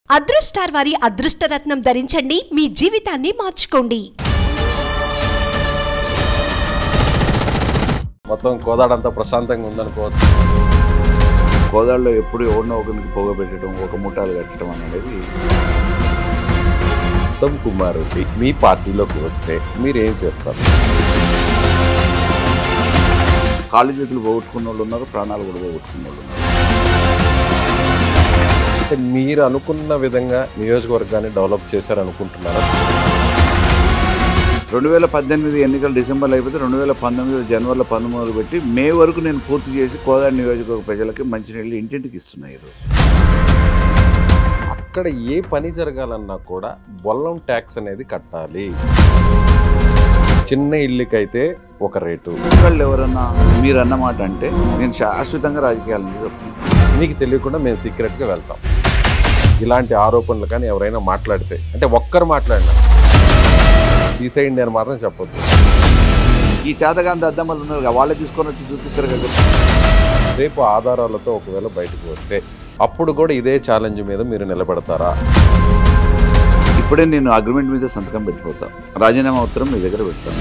అదృష్టార్ వారి అదృష్టరత్నం ధరించండి మీ జీవితాన్ని మార్చుకోండి మొత్తం కోదాడంతా ప్రశాంతంగా ఉందనుకోవచ్చు కోదాళ్ళలో ఎప్పుడు ఎవరినో ఒకరికి పొగబెట్టడం ఒక ముఠాలు కట్టడం అనేది ఉత్తమ్ కుమార్ రెడ్డి మీ పార్టీలోకి వస్తే మీరు ఏం చేస్తారు కాళ్ళు చేతులు పోగొట్టుకున్న వాళ్ళు ఉన్నారు ప్రాణాలు కూడా పోగొట్టుకున్న వాళ్ళు ఉన్నారు అంటే మీరు అనుకున్న విధంగా నియోజకవర్గాన్ని డెవలప్ చేశారనుకుంటున్నారా రెండు వేల పద్దెనిమిది ఎన్నికలు డిసెంబర్లో అయిపోతే రెండు వేల పంతొమ్మిది జనవరిలో పంతొమ్మిది పెట్టి మే వరకు నేను పూర్తి చేసి కోదాడ నియోజకవర్గ ప్రజలకి మంచినీళ్ళు ఇంటింటికి ఇస్తున్నాయి ఈరోజు అక్కడ ఏ పని జరగాలన్నా కూడా బొల్లం ట్యాక్స్ అనేది కట్టాలి చిన్న ఇల్లుకైతే ఒక రేటు వాళ్ళు ఎవరన్నా మీరు అన్నమాట అంటే నేను శాశ్వతంగా రాజకీయాల మీద చెప్తున్నాను మీకు తెలియకుండా మేము సీక్రెట్గా వెళ్తాం ఇలాంటి ఆరోపణలు కానీ ఎవరైనా మాట్లాడితే అంటే ఒక్కరు మాట్లాడినా తీసేయండి అని మాత్రం చెప్పొద్దు ఈ చేతగాంత అద్దమ్మలు ఉన్నారు కదా, వాళ్ళే తీసుకొని వచ్చి చూపిస్తారు కదా రేపు ఆధారాలతో ఒకవేళ బయటకు వస్తే అప్పుడు కూడా ఇదే ఛాలెంజ్ మీద మీరు నిలబడతారా ఇప్పుడే నేను అగ్రిమెంట్ మీద సంతకం పెట్టిపోతా రాజీనామా ఉత్తరం మీ దగ్గర పెడతాను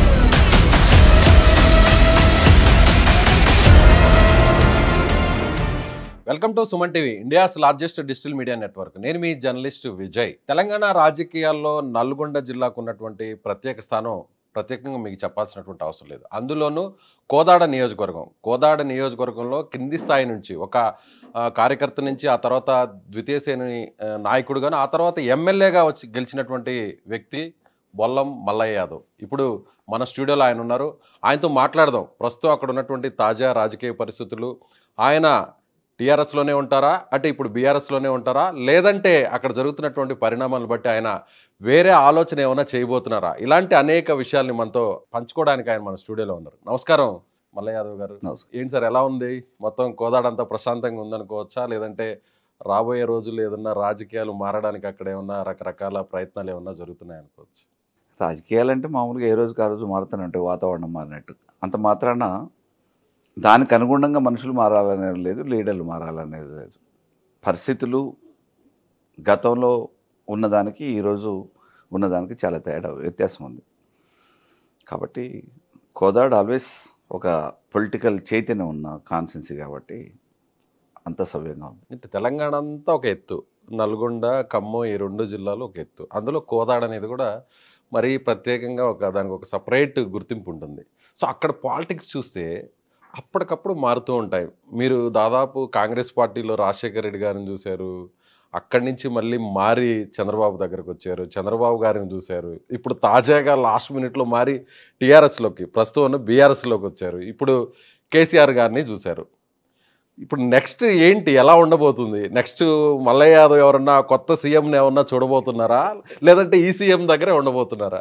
welcome to Suman TV India's largest digital media network నేను మీ జర్నలిస్ట్ విజయ్ తెలంగాణ రాజకీయాల్లో నల్గొండ జిల్లాకు ఉన్నటువంటి ప్రత్యేక స్థానం ప్రత్యేకంగా మీకు చెప్పాల్సినటువంటి అవసరం లేదు అందులోనూ కోదాడ నియోజకవర్గం కోదాడ నియోజకవర్గంలో కింది స్థాయి నుంచి ఒక ఆ, కార్యకర్త నుంచి ఆ తర్వాత ద్వితీయ శ్రేణి ఆ, నాయకుడుగాను ఆ తర్వాత ఎమ్మెల్యేగా వచ్చి గెలిచినటువంటి వ్యక్తి బొల్లం మల్లయ్య యాదవ్ ఇప్పుడు మన స్టూడియోలో ఆయన ఉన్నారు ఆయనతో మాట్లాడదాం ప్రస్తుతం అక్కడ ఉన్నటువంటి తాజా రాజకీయ పరిస్థితులు ఆయన టీఆర్ఎస్లోనే ఉంటారా అంటే ఇప్పుడు బీఆర్ఎస్లోనే ఉంటారా లేదంటే అక్కడ జరుగుతున్నటువంటి పరిణామాలను బట్టి ఆయన వేరే ఆలోచన ఏమైనా చేయబోతున్నారా ఇలాంటి అనేక విషయాల్ని మనతో పంచుకోవడానికి ఆయన మన స్టూడియోలో ఉన్నారు నమస్కారం మల్లయ్య యాదవ్ గారు నమస్కారం. ఏంటి సార్ ఎలా ఉంది మొత్తం కోదాడంతా ప్రశాంతంగా ఉందనుకోవచ్చా లేదంటే రాబోయే రోజుల్లో ఏదన్నా రాజకీయాలు మారడానికి అక్కడ ఏమన్నా రకరకాల ప్రయత్నాలు ఏమన్నా జరుగుతున్నాయి అనుకోవచ్చు రాజకీయాలంటే మామూలుగా ఏ రోజుకి ఆ రోజు మారుతూనే ఉంటాయి వాతావరణం మారినట్టు అంత మాత్రాన దానికి అనుగుణంగా మనుషులు మారాలనేది లేదు లీడర్లు మారాలనేది లేదు పరిస్థితులు గతంలో ఉన్నదానికి ఈరోజు ఉన్నదానికి చాలా తేడా వ్యత్యాసం ఉంది కాబట్టి కోదాడ్ ఆల్వేస్ ఒక పొలిటికల్ చైతన్యం ఉన్న కాన్సెన్సీ కాబట్టి అంత సవ్యంగా ఉంది అంటే తెలంగాణ అంతా ఒక ఎత్తు నల్గొండ ఖమ్మం ఈ రెండు జిల్లాలు ఒక ఎత్తు అందులో కోదాడ అనేది కూడా మరీ ప్రత్యేకంగా ఒక దానికి ఒక సపరేట్ గుర్తింపు ఉంటుంది సో అక్కడ పాలిటిక్స్ చూస్తే అప్పటికప్పుడు మారుతూ ఉంటాయి మీరు దాదాపు కాంగ్రెస్ పార్టీలో రాజశేఖర రెడ్డి గారిని చూశారు అక్కడి నుంచి మళ్ళీ మారి చంద్రబాబు దగ్గరకు వచ్చారు చంద్రబాబు గారిని చూశారు ఇప్పుడు తాజాగా లాస్ట్ మినిట్లో మారి టీఆర్ఎస్లోకి ప్రస్తుతం బీఆర్ఎస్లోకి వచ్చారు ఇప్పుడు కేసీఆర్ గారిని చూశారు ఇప్పుడు నెక్స్ట్ ఏంటి ఎలా ఉండబోతుంది నెక్స్ట్ మల్లయ్య యాదవ్ ఎవరన్నా కొత్త సీఎంని ఏమన్నా చూడబోతున్నారా లేదంటే ఈ సీఎం దగ్గరే ఉండబోతున్నారా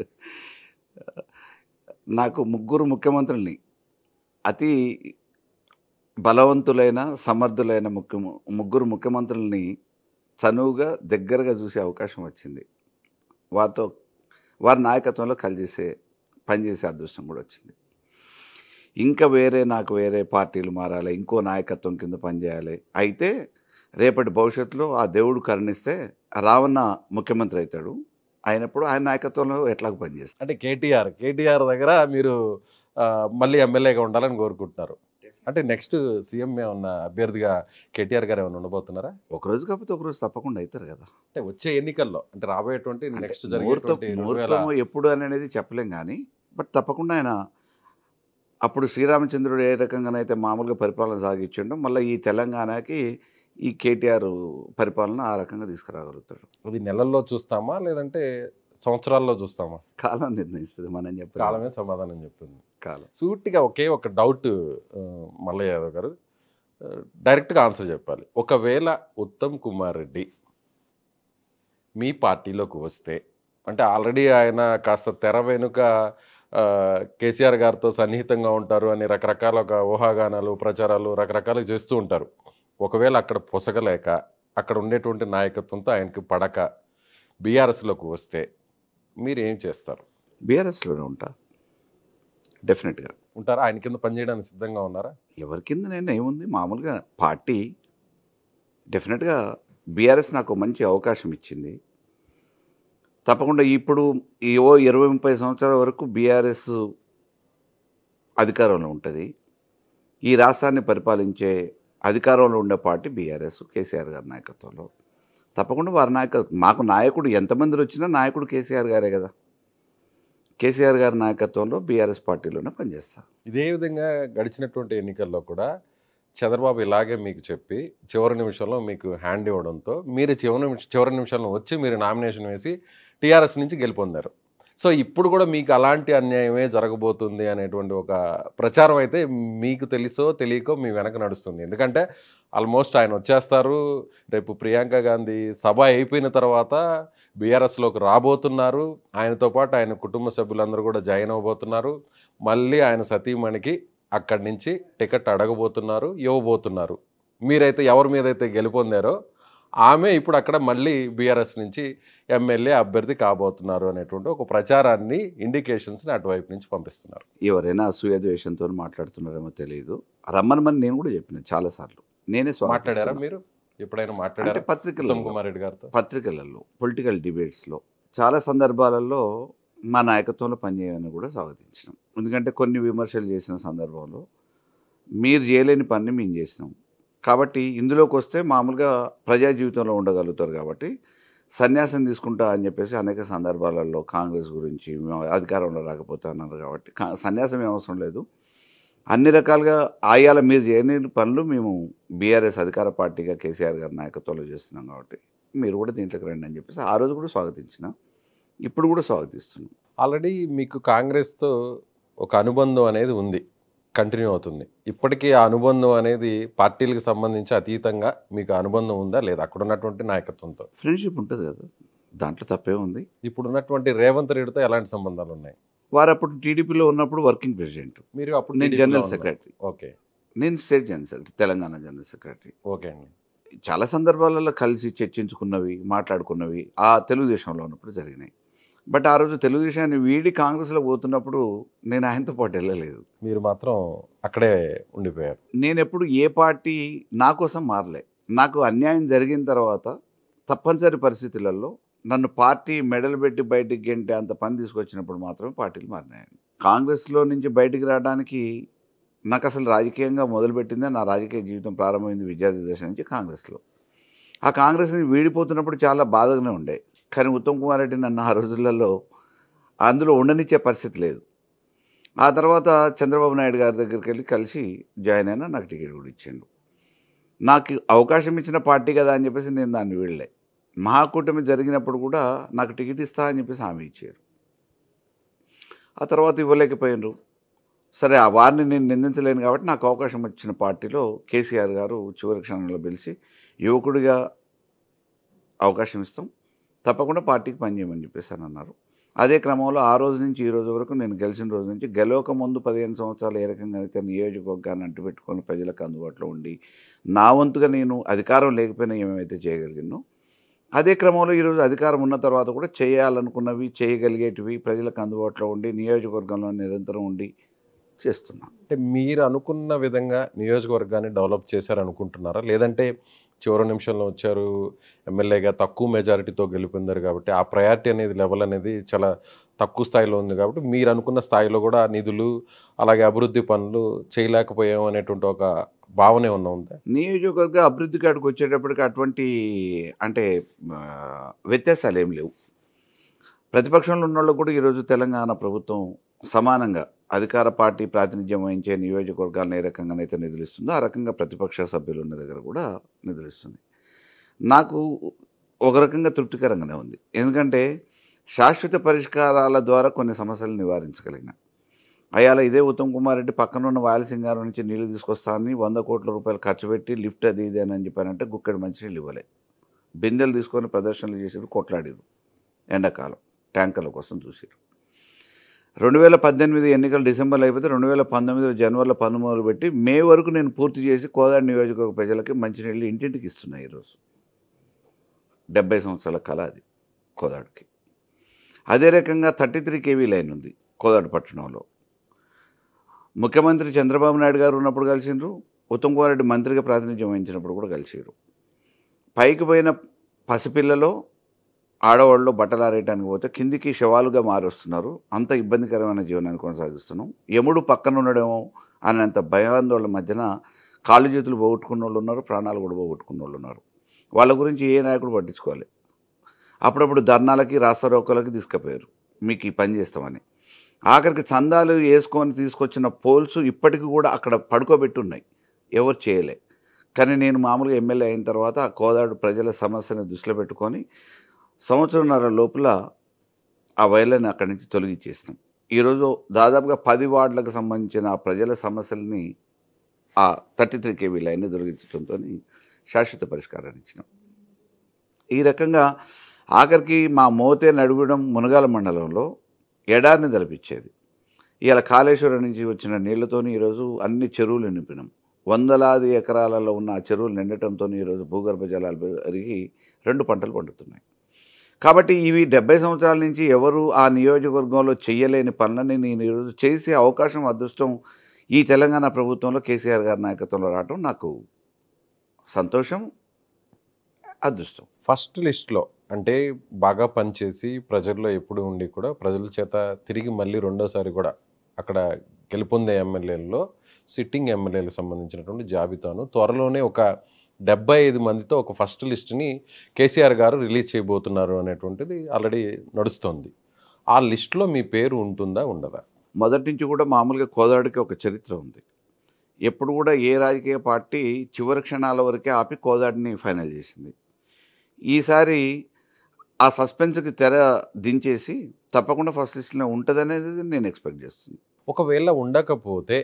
నాకు ముగ్గురు ముఖ్యమంత్రుల్ని అతి బలవంతులైన సమర్థులైన ముఖ్య ముగ్గురు ముఖ్యమంత్రుల్ని చనువుగా దగ్గరగా చూసే అవకాశం వచ్చింది వారితో వారి నాయకత్వంలో కలిసేసే పనిచేసే అదృష్టం కూడా వచ్చింది ఇంకా వేరే నాకు వేరే పార్టీలు మారాలి ఇంకో నాయకత్వం కింద పనిచేయాలి అయితే రేపటి భవిష్యత్తులో ఆ దేవుడు కరుణిస్తే రావణ ముఖ్యమంత్రి అవుతాడు అయినప్పుడు ఆయన నాయకత్వంలో ఎట్లాగ పనిచేస్తాడు అంటే కేటీఆర్ కేటీఆర్ దగ్గర మీరు ఆ, మళ్ళీ ఎమ్మెల్యేగా ఉండాలని కోరుకుంటున్నారు అంటే నెక్స్ట్ సీఎం ఏమన్నా అభ్యర్థిగా కేటీఆర్ గారు ఏమైనా ఉండబోతున్నారా ఒకరోజు కాకపోతే ఒకరోజు తప్పకుండా అవుతారు కదా అంటే వచ్చే ఎన్నికల్లో అంటే రాబోయేటువంటి అంటే నెక్స్ట్ ముహూర్తం జరిగేటువంటి రెండు వేల ముహూర్తం ఎప్పుడు అనేది చెప్పలేం కానీ బట్ తప్పకుండా ఆయన అప్పుడు శ్రీరామచంద్రుడు ఏ రకంగానైతే మామూలుగా పరిపాలన సాగించిండో మళ్ళీ ఈ తెలంగాణకి ఈ కేటీఆర్ పరిపాలన ఆ రకంగా తీసుకురాగలుగుతాడు అది నెలల్లో చూస్తామా లేదంటే సంవత్సరాల్లో చూస్తామా కాలం నిర్ణయిస్తుంది మనం చెప్పాలి కాలమే సమాధానం చెప్తుంది కాలం సూటిగా ఒకే ఒక డౌట్ ఆ, మల్లయ్య యాదవ్ గారు ఆ, డైరెక్ట్గా ఆన్సర్ చెప్పాలి ఒకవేళ ఉత్తమ్ కుమార్ రెడ్డి మీ పార్టీలోకి వస్తే అంటే ఆల్రెడీ ఆయన కాస్త తెర వెనుక ఆ, కేసీఆర్ గారితో సన్నిహితంగా ఉంటారు అని రకరకాల ఒక ఊహాగానాలు ప్రచారాలు రకరకాలు చేస్తూ ఉంటారు ఒకవేళ అక్కడ పొసగలేక అక్కడ ఉండేటువంటి నాయకత్వంతో ఆయనకి పడక బీఆర్ఎస్లోకి వస్తే మీరు ఏం చేస్తారు బీఆర్ఎస్లోనే ఉంటా డెఫినెట్గా ఉంటారా ఆయన కింద పనిచేయడానికి సిద్ధంగా ఉన్నారా ఎవరి కింద నేను ఏముంది మామూలుగా పార్టీ డెఫినెట్గా బీఆర్ఎస్ నాకు మంచి అవకాశం ఇచ్చింది తప్పకుండా ఇప్పుడు ఈ ఓ ఇరవై ముప్పై సంవత్సరాల వరకు బీఆర్ఎస్ అధికారంలో ఉంటుంది ఈ రాష్ట్రాన్ని పరిపాలించే అధికారంలో ఉండే పార్టీ బీఆర్ఎస్ కేసీఆర్ గారి నాయకత్వంలో తప్పకుండా వారి నాయక మాకు నాయకుడు ఎంతమంది వచ్చినా నాయకుడు కేసీఆర్ గారే కదా కేసీఆర్ గారి నాయకత్వంలో బీఆర్ఎస్ పార్టీలోనే పనిచేస్తారు ఇదే విధంగా గడిచినటువంటి ఎన్నికల్లో కూడా చంద్రబాబు ఇలాగే మీకు చెప్పి చివరి నిమిషంలో మీకు హ్యాండ్ ఇవ్వడంతో మీరు చివరి నిమిషం చివరి నిమిషంలో వచ్చి మీరు నామినేషన్ వేసి టీఆర్ఎస్ నుంచి గెలుపొందారు సో ఇప్పుడు కూడా మీకు అలాంటి అన్యాయమే జరగబోతుంది అనేటువంటి ఒక ప్రచారం అయితే మీకు తెలుసో తెలియకో మీ వెనక నడుస్తుంది ఎందుకంటే ఆల్మోస్ట్ ఆయన వచ్చేస్తారు రేపు ప్రియాంక గాంధీ సభ అయిపోయిన తర్వాత బీఆర్ఎస్లోకి రాబోతున్నారు ఆయనతో పాటు ఆయన కుటుంబ సభ్యులందరూ కూడా జాయిన్ అవ్వబోతున్నారు మళ్ళీ ఆయన సతీమణికి అక్కడి నుంచి టికెట్ అడగబోతున్నారు ఇవ్వబోతున్నారు మీరైతే ఎవరి మీద అయితే గెలుపొందారో ఆమె ఇప్పుడు అక్కడ మళ్ళీ బీఆర్ఎస్ నుంచి ఎమ్మెల్యే అభ్యర్థి కాబోతున్నారు అనేటువంటి ఒక ప్రచారాన్ని ఇండికేషన్స్ని అటువైపు నుంచి పంపిస్తున్నారు ఎవరైనా అసూయ ద్వేషంతో మాట్లాడుతున్నారేమో తెలియదు రమ్మనమని నేను కూడా చెప్పిన చాలాసార్లు నేనే స్వాగతిస్తున్నా. మాట్లాడారా మీరు ఎప్పుడైనా అంటే మాట్లాడారా ఉత్తమ్ పత్రికల్లో కుమార్ రెడ్డి గారితో పత్రికలలో పొలిటికల్ డిబేట్స్లో చాలా సందర్భాలలో మా నాయకత్వంలో పనిచేయని కూడా స్వాగతించినాం ఎందుకంటే కొన్ని విమర్శలు చేసిన సందర్భంలో మీరు చేయలేని పని మేము చేసినాం కాబట్టి ఇందులోకి వస్తే మామూలుగా ప్రజా జీవితంలో ఉండగలుగుతారు కాబట్టి సన్యాసం తీసుకుంటా అని చెప్పేసి అనేక సందర్భాలలో కాంగ్రెస్ గురించి మేము అధికారంలో రాకపోతే అన్నారు కాబట్టి కా- సన్యాసం ఏం అవసరం లేదు అన్ని రకాలుగా ఆయాల మీరు చేయని పనులు మేము బీఆర్ఎస్ అధికార పార్టీగా కేసీఆర్ గారి నాయకత్వంలో చేస్తున్నాం కాబట్టి మీరు కూడా దీంట్లోకి రండి అని చెప్పేసి ఆ రోజు కూడా స్వాగతించిన ఇప్పుడు కూడా స్వాగతిస్తున్నాం ఆల్రెడీ మీకు కాంగ్రెస్తో ఒక అనుబంధం అనేది ఉంది కంటిన్యూ అవుతుంది ఇప్పటికీ ఆ అనుబంధం అనేది పార్టీలకు సంబంధించి అతీతంగా మీకు అనుబంధం ఉందా లేదా అక్కడ ఉన్నటువంటి నాయకత్వంతో ఫ్రెండ్షిప్ ఉంటుంది కదా దాంట్లో తప్పే ఉంది ఇప్పుడు ఉన్నటువంటి రేవంత్ రెడ్డితో ఎలాంటి సంబంధాలు ఉన్నాయి వారు అప్పుడు టీడీపీలో ఉన్నప్పుడు వర్కింగ్ ప్రెసిడెంట్ మీరు అప్పుడు నేను TDP లో జనరల్ ఉన్నారు. సెక్రటరీ ఓకే నేను state general secretary Telangana general secretary okay అండి చాలా సందర్భాలలో కలిసి చర్చించుకున్నవి మాట్లాడుకున్నవి ఆ తెలుగుదేశంలో ఉన్నప్పుడు జరిగినాయి బట్ ఆ రోజు తెలుగుదేశాన్ని వీడి కాంగ్రెస్లో పోతున్నప్పుడు నేను ఆయనతో పాటు వెళ్ళలేదు మీరు మాత్రం అక్కడే ఉండిపోయారు నేను ఎప్పుడు ఏ పార్టీ నా కోసం మారలే నాకు అన్యాయం జరిగిన తర్వాత తప్పనిసరి పరిస్థితులలో నన్ను పార్టీ మెడల్ పెట్టి బయటికి గెంటే అంత పని తీసుకొచ్చినప్పుడు మాత్రమే పార్టీలు మారినాయి కాంగ్రెస్లో నుంచి బయటికి రావడానికి నాకు అసలు రాజకీయంగా మొదలుపెట్టిందే నా రాజకీయ జీవితం ప్రారంభమైంది విద్యార్థి దశ నుంచి కాంగ్రెస్లో ఆ కాంగ్రెస్ని వీడిపోతున్నప్పుడు చాలా బాధగానే ఉండే కానీ ఉత్తమ్ కుమార్ రెడ్డి నన్ను ఆ రోజులలో అందులో ఉండనిచ్చే పరిస్థితి లేదు ఆ తర్వాత చంద్రబాబు నాయుడు గారి దగ్గరికి వెళ్ళి కలిసి జాయిన్ అయినా నాకు టికెట్ కూడా ఇచ్చిండు నాకు అవకాశం ఇచ్చిన పార్టీ కదా అని చెప్పేసి నేను దాన్ని వీడలే మహాకూటమి జరిగినప్పుడు కూడా నాకు టికెట్ ఇస్తా అని చెప్పేసి హామీ ఇచ్చారు ఆ తర్వాత ఇవ్వలేకపోయినరు సరే ఆ వారిని నేను నిందించలేను కాబట్టి నాకు అవకాశం వచ్చిన పార్టీలో కేసీఆర్ గారు చివరి క్షణంలో పిలిచి యువకుడిగా అవకాశం ఇస్తాం తప్పకుండా పార్టీకి పనిచేయమని చెప్పేసి అని అన్నారు అదే క్రమంలో ఆ రోజు నుంచి ఈ రోజు వరకు నేను గెలిచిన రోజు నుంచి గెలవక ముందు పదిహేను సంవత్సరాలు ఏ రకంగా అయితే నియోజకవర్గాన్ని అంటుపెట్టుకొని ప్రజలకు అందుబాటులో ఉండి నా వంతుగా నేను అధికారం లేకపోయినా ఏమేమైతే చేయగలిగినో అదే క్రమంలో ఈరోజు అధికారం ఉన్న తర్వాత కూడా చేయాలనుకున్నవి చేయగలిగేటివి ప్రజలకు అందుబాటులో ఉండి నియోజకవర్గంలో నిరంతరం ఉండి చేస్తున్నాను అంటే మీరు అనుకున్న విధంగా నియోజకవర్గాన్ని డెవలప్ చేశారు అనుకుంటున్నారా లేదంటే చివరి నిమిషంలో వచ్చారు ఎమ్మెల్యేగా తక్కువ మెజారిటీతో గెలుపొందారు కాబట్టి ఆ ప్రయారిటీ అనేది లెవెల్ అనేది చాలా తక్కువ స్థాయిలో ఉంది కాబట్టి మీరు అనుకున్న స్థాయిలో కూడా నిధులు అలాగే అభివృద్ధి పనులు చేయలేకపోయాం అనేటువంటి ఒక భావన ఏమన్నా ఉందా నియోజకవర్గ అభివృద్ధి కాడికి వచ్చేటప్పటికి అటువంటి అంటే ఆ, వ్యత్యాసాలు ఏం లేవు ప్రతిపక్షంలో ఉన్న వాళ్ళకు కూడా ఈరోజు తెలంగాణ ప్రభుత్వం సమానంగా అధికార పార్టీ ప్రాతినిధ్యం వహించే నియోజకవర్గాలను ఏ రకంగానైతే నిధులు ఇస్తుందో ఆ రకంగా ప్రతిపక్ష సభ్యులు ఉన్న దగ్గర కూడా నిధులు ఇస్తుంది నాకు ఒక రకంగా తృప్తికరంగానే ఉంది ఎందుకంటే శాశ్వత పరిష్కారాల ద్వారా కొన్ని సమస్యలు నివారించగలిగిన అయ్యాల ఇదే ఉత్తమ్ కుమార్ రెడ్డి పక్కన ఉన్న వాయలసింగారం నుంచి నీళ్లు తీసుకొస్తానని వంద కోట్ల రూపాయలు ఖర్చు పెట్టి లిఫ్ట్ అది ఇది అని చెప్పానంటే గుక్కడి మంచినీళ్ళు ఇవ్వలే బిందెలు తీసుకొని ప్రదర్శనలు చేసి కొట్లాడారు ఎండాకాలం ట్యాంకర్ల కోసం చూసారు రెండు వేల పద్దెనిమిది ఎన్నికలు డిసెంబర్లో అయిపోతే రెండు వేల పంతొమ్మిది జనవరిలో పన్ను మొదలు పెట్టి మే వరకు నేను పూర్తి చేసి కోదాడు నియోజకవర్గ ప్రజలకి మంచినీళ్ళు ఇంటింటికి ఇస్తున్నాయి ఈరోజు డెబ్బై సంవత్సరాల కళ అది కోదాడుకి అదే రకంగా థర్టీ త్రీ కేవీ లైన్ ఉంది కోదాడు పట్టణంలో ముఖ్యమంత్రి చంద్రబాబు నాయుడు గారు ఉన్నప్పుడు కలిసిండ్రు ఉత్తమ్ కుమార్ రెడ్డి మంత్రిగా ప్రాతినిధ్యం వహించినప్పుడు కూడా కలిసిరు పైకి పోయిన పసిపిల్లలో ఆడవాళ్ళు బట్టలు ఆరేయడానికి పోతే కిందికి శవాలుగా మారుస్తున్నారు అంత ఇబ్బందికరమైన జీవనాన్ని కొనసాగిస్తున్నాం యముడు పక్కన ఉండడమో అనేంత భయాందోళన మధ్యన కాళ్ళు చేతులు పోగొట్టుకున్న వాళ్ళు ఉన్నారు ప్రాణాలు కూడా పోగొట్టుకున్న వాళ్ళు ఉన్నారు వాళ్ళ గురించి ఏ నాయకుడు పట్టించుకోవాలి అప్పుడప్పుడు ధర్నాలకి రాస్తారోకలకి తీసుకుపోయారు మీకు ఈ పని చేస్తామని ఆఖరికి చందాలు వేసుకొని తీసుకొచ్చిన పోల్స్ ఇప్పటికి కూడా అక్కడ పడుకోబెట్టి ఉన్నాయి ఎవరు చేయలే కానీ నేను మామూలుగా ఎమ్మెల్యే అయిన తర్వాత ఆ కోదాడు ప్రజల సమస్యను దృష్టిలో పెట్టుకొని సంవత్సరంన్నర లోపల ఆ వైర్లను అక్కడి నుంచి తొలగించేసినాం ఈరోజు దాదాపుగా పది వార్డులకు సంబంధించిన ఆ ప్రజల సమస్యల్ని ఆ థర్టీ త్రీ కేవీ లైన్ తొలగించడంతో శాశ్వత పరిష్కారాన్ని ఇచ్చినాం ఈ రకంగా ఆఖరికి మా మోతే నడుగడం మునగాల మండలంలో ఎడారిని తలపించేది ఇవాళ కాళేశ్వరం నుంచి వచ్చిన నీళ్లతోని ఈరోజు అన్ని చెరువులు నింపినాం వందలాది ఎకరాలలో ఉన్న ఆ చెరువులు నిండటంతో ఈరోజు భూగర్భ జలాలు పెరిగి రెండు పంటలు పండుతున్నాయి కాబట్టి ఇవి డెబ్బై సంవత్సరాల నుంచి ఎవరు ఆ నియోజకవర్గంలో చేయలేని పనులని నేను ఈరోజు చేసే అవకాశం అదృష్టం ఈ తెలంగాణ ప్రభుత్వంలో కేసీఆర్ గారి నాయకత్వంలో రావడం నాకు సంతోషం అదృష్టం ఫస్ట్ లిస్ట్లో అంటే బాగా పనిచేసి ప్రజల్లో ఎప్పుడు ఉండి కూడా ప్రజల చేత తిరిగి మళ్ళీ రెండోసారి కూడా అక్కడ గెలుపొందే ఎమ్మెల్యేలలో సిట్టింగ్ ఎమ్మెల్యేలకు సంబంధించినటువంటి జాబితాను త్వరలోనే ఒక డెబ్బై ఐదు మందితో ఒక ఫస్ట్ లిస్ట్ని కేసీఆర్ గారు రిలీజ్ చేయబోతున్నారు అనేటువంటిది ఆల్రెడీ నడుస్తోంది ఆ లిస్ట్లో మీ పేరు ఉంటుందా ఉండదా మొదటి నుంచి కూడా మామూలుగా కోదాడికి ఒక చరిత్ర ఉంది ఎప్పుడు కూడా ఏ రాజకీయ పార్టీ చివరి క్షణాల వరకే ఆపి కోదాడిని ఫైనల్ చేసింది ఈసారి ఆ సస్పెన్స్కి తెర దించేసి తప్పకుండా ఫస్ట్ లిస్ట్లో ఉంటుందనేది నేను ఎక్స్పెక్ట్ చేస్తున్నాను ఒకవేళ ఉండకపోతే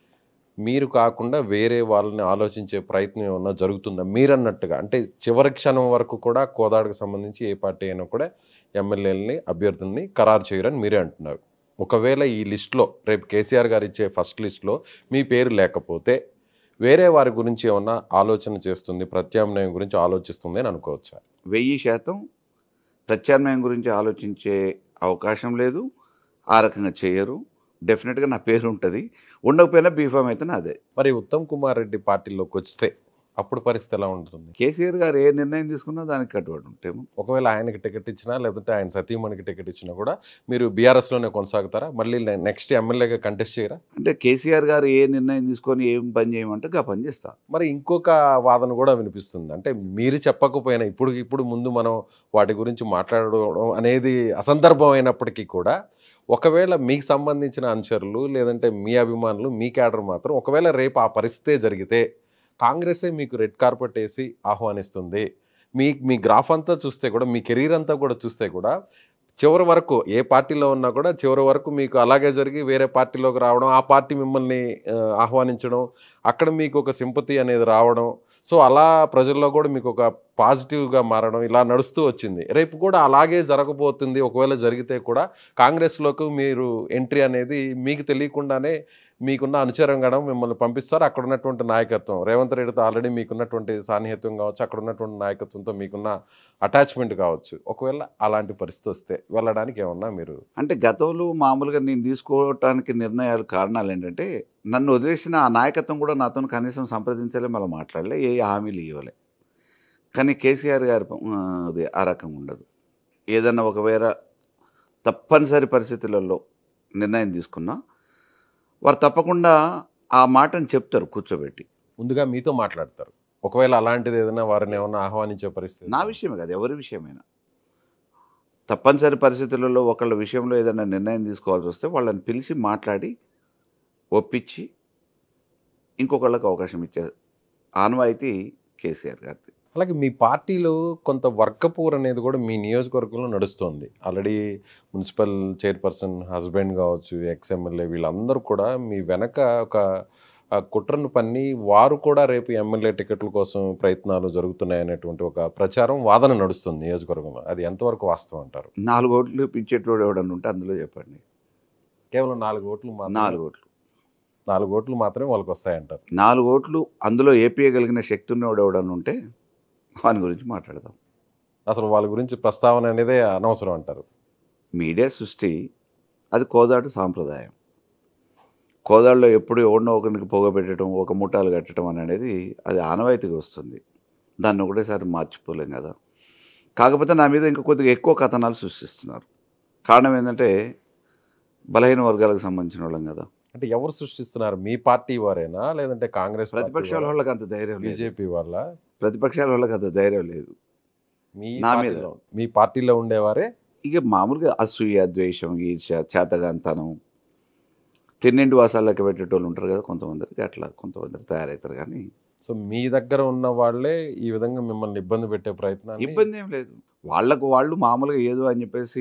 మీరు కాకుండా వేరే వాళ్ళని ఆలోచించే ప్రయత్నం ఏమన్నా జరుగుతుందా మీరన్నట్టుగా అంటే చివరి క్షణం వరకు కూడా కోదాడుకు సంబంధించి ఏ పార్టీ అయినా కూడా ఎమ్మెల్యేలని అభ్యర్థుల్ని ఖరారు చేయరని మీరే అంటున్నారు ఒకవేళ ఈ లిస్ట్లో రేపు కేసీఆర్ గారు ఇచ్చే ఫస్ట్ లిస్ట్లో మీ పేరు లేకపోతే వేరే వారి గురించి ఏమన్నా ఆలోచన చేస్తుంది ప్రత్యామ్నాయం గురించి ఆలోచిస్తుంది అని అనుకోవచ్చా వెయ్యి శాతం ప్రత్యామ్నాయం గురించి ఆలోచించే అవకాశం లేదు ఆ రకంగా చేయరు డెఫినెట్గా నా పేరు ఉంటుంది ఉండకపోయినా బీఫామ్ అయితే నాదే మరి ఉత్తమ్ కుమార్ రెడ్డి పార్టీలోకి వస్తే అప్పుడు పరిస్థితి ఎలా ఉంటుంది కేసీఆర్ గారు ఏ నిర్ణయం తీసుకున్నా దానికి కట్టుబడి ఉంటాము ఒకవేళ ఆయనకి టికెట్ ఇచ్చినా లేకపోతే ఆయన సతీమణికి టికెట్ ఇచ్చినా కూడా మీరు బీఆర్ఎస్లోనే కొనసాగుతారా మళ్ళీ నెక్స్ట్ ఎమ్మెల్యేగా కంటెస్ట్ చేయరా అంటే కేసీఆర్ గారు ఏ నిర్ణయం తీసుకొని ఏం పని చేయమంటే ఆ పని చేస్తా మరి ఇంకొక వాదన కూడా వినిపిస్తుంది అంటే మీరు చెప్పకపోయినా ఇప్పుడు ఇప్పుడు ముందు మనం వాటి గురించి మాట్లాడడం అనేది అసందర్భం అయినప్పటికీ కూడా ఒకవేళ మీకు సంబంధించిన అనుచరులు లేదంటే మీ అభిమానులు మీ క్యాడర్ మాత్రం ఒకవేళ రేపు ఆ పరిస్థితే జరిగితే కాంగ్రెసే మీకు రెడ్ కార్పెట్ వేసి ఆహ్వానిస్తుంది మీ మీ గ్రాఫ్ అంతా చూస్తే కూడా మీ కెరీర్ అంతా కూడా చూస్తే కూడా చివరి వరకు ఏ పార్టీలో ఉన్నా కూడా చివరి వరకు మీకు అలాగే జరిగి వేరే పార్టీలోకి రావడం ఆ పార్టీ మిమ్మల్ని ఆ, ఆహ్వానించడం అక్కడ మీకు ఒక సింపతి అనేది రావడం సో అలా ప్రజల్లో కూడా మీకు ఒక పాజిటివ్గా మారడం ఇలా నడుస్తూ వచ్చింది రేపు కూడా అలాగే జరగబోతుంది ఒకవేళ జరిగితే కూడా కాంగ్రెస్లోకి మీరు ఎంట్రీ అనేది మీకు తెలియకుండానే మీకున్న అనుచరంగడం మిమ్మల్ని పంపిస్తారు అక్కడ ఉన్నటువంటి నాయకత్వం రేవంత్ రెడ్డితో ఆల్రెడీ మీకున్నటువంటి సాన్నిహిత్యం కావచ్చు అక్కడ ఉన్నటువంటి నాయకత్వంతో మీకున్న అటాచ్మెంట్ కావచ్చు ఒకవేళ అలాంటి పరిస్థితి వస్తే వెళ్ళడానికి ఏమన్నా మీరు అంటే గతంలో మామూలుగా నేను తీసుకోవటానికి నిర్ణయాలు కారణాలు ఏంటంటే నన్ను వదిలేసిన ఆ నాయకత్వం కూడా నాతో కనీసం సంప్రదించలే మళ్ళీ మాట్లాడలే ఏ హామీలు ఇవ్వలే కానీ కేసీఆర్ గారి ఆ, అది ఆ రకం ఉండదు ఏదన్నా ఒకవేళ తప్పనిసరి పరిస్థితులలో నిర్ణయం తీసుకున్నా వారు తప్పకుండా ఆ మాటను చెప్తారు కూర్చోబెట్టి ముందుగా మీతో మాట్లాడతారు ఒకవేళ అలాంటిది ఏదైనా వారిని ఏమన్నా ఆహ్వానించే పరిస్థితి నా విషయమే కాదు ఎవరి విషయమైనా తప్పనిసరి పరిస్థితులలో ఒకళ్ళ విషయంలో ఏదైనా నిర్ణయం తీసుకోవాల్సి వస్తే వాళ్ళని పిలిచి మాట్లాడి ఒప్పించి ఇంకొకళ్ళకి అవకాశం ఇచ్చే ఆనవాయితీ కేసీఆర్ గారిది అలాగే మీ పార్టీలో కొంత వర్గపూర్ అనేది కూడా మీ నియోజకవర్గంలో నడుస్తోంది ఆల్రెడీ మున్సిపల్ చైర్పర్సన్ హస్బెండ్ కావచ్చు ఎక్స్ ఎమ్మెల్యే వీళ్ళందరూ కూడా మీ వెనక ఒక ఆ, కుట్రను పన్ని వారు కూడా రేపు ఎమ్మెల్యే టికెట్ల కోసం ప్రయత్నాలు జరుగుతున్నాయనేటువంటి ఒక ప్రచారం వాదన నడుస్తుంది నియోజకవర్గంలో అది ఎంతవరకు వాస్తవం అంటారు నాలుగు ఓట్లు పిచ్చేటోడు ఎవడన్నా ఉంటే అందులో చెప్పండి కేవలం నాలుగు ఓట్లు మాత్రమే- నాలుగు ఓట్లు నాలుగు ఓట్లు మాత్రమే వాళ్ళకి వస్తాయంటారు నాలుగు ఓట్లు అందులో ఏపీయగలిగిన శక్తి ఉన్నవాడు ఎవడన్నా ఉంటే వాని గురించి మాట్లాడదాం అసలు వాళ్ళ గురించి ప్రస్తావన అనేదే అనవసరం అంటారు మీడియా సృష్టి అది కోదాడు సాంప్రదాయం కోదాడులో ఎప్పుడు ఎవరినో ఒకరికి పొగబెట్టడం ఒక ముఠాలు కట్టడం అని అనేది అది ఆనవాయితీగా వస్తుంది దాన్ని ఒకటేసారి మార్చిపోలేం కదా కాకపోతే నా మీద ఇంకా కొద్దిగా ఎక్కువ కథనాలు సృష్టిస్తున్నారు కారణం ఏంటంటే బలహీన వర్గాలకు సంబంధించిన వాళ్ళం కదా అంటే ఎవరు సృష్టిస్తున్నారు మీ పార్టీ వారేనా లేదంటే కాంగ్రెస్ ప్రతిపక్షాల వాళ్ళకి అంత ధైర్యం లేదు బీజేపీ వాళ్ళ ప్రతిపక్షాల వాళ్ళకి అంత ధైర్యం లేదు మీ నా మీద. పార్టీలో మీ పార్టీలో ఉండేవారే ఇక మామూలుగా అసూయ ద్వేషం ఈర్ష చేతగాంతనం తిన్నింటి వాసాలకి పెట్టేటోళ్ళు ఉంటారు కదా కొంతమందికి అట్లా కొంతమందికి తయారవుతారు కానీ సో మీ దగ్గర ఉన్న వాళ్ళే ఈ విధంగా మిమ్మల్ని ఇబ్బంది పెట్టే ప్రయత్నాన్ని ఇబ్బంది ఏం లేదు వాళ్ళకు వాళ్ళు మామూలుగా ఏదో అని చెప్పేసి